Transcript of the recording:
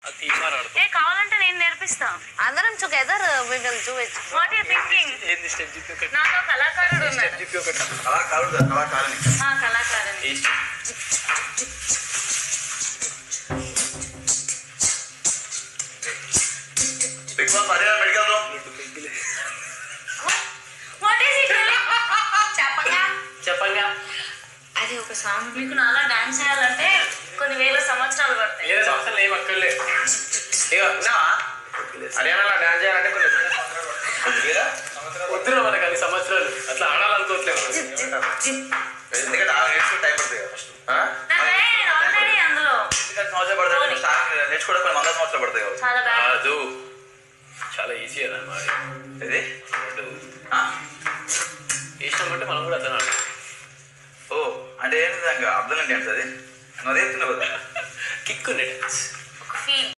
అది తీసారు ఆడుకో ఏ కావాలంటే నేను నేర్పిస్తా అందరం together we will do it what you thinking ఏంది స్టెప్ చెప్పి ఒకటి నాతో కళాకారుడు స్టెప్ ఉన్నాడు చెప్పి ఒకటి కళాకారుడు కళాకారుని ఆ, కళాకారుని ఏ బిగ్ బాస్ అరే medical room what is it చెప్పగా చెప్పంగా అది ఒక సాంగ్ మీకు నాలా డాన్స్ చేయాలంటే కొన్ని వేల సంవత్సరాలు పడతాయి వేరే సంవత్సరాలు ఏం అక్కర్లే ఇక ఉన్నావా హర్యానాలో డాన్స్ చేయాలంటే కొన్ని వద్దురా మనకు అన్ని సంవత్సరాలు అట్లా ఆడాలనుకోవట్లేదు ఎందుకంటే ఆమె నేర్చుకుంటే టైం పడుతుంది కదా ఫస్ట్ ఆల్రెడీ అందులో ఎందుకంటే సంవత్సరాలు పడుతుంది స్టార్ట్ నేర్చుకోవడం కొన్ని వందల సంవత్సరాలు పడుతుంది కదా చాలా బ్యాడ్ కాదు చాలా ఈజీ అది మరి ఇది ఆ? ఇష్టం అంటే మనం కూడా అతను ఆడు ఓ అంటే ఏంటి అర్థం ఏంటి అంటే అది నువ్వు చెప్తున్నావు కదా కిక్ ఉండే డాన్స్ ఫీల్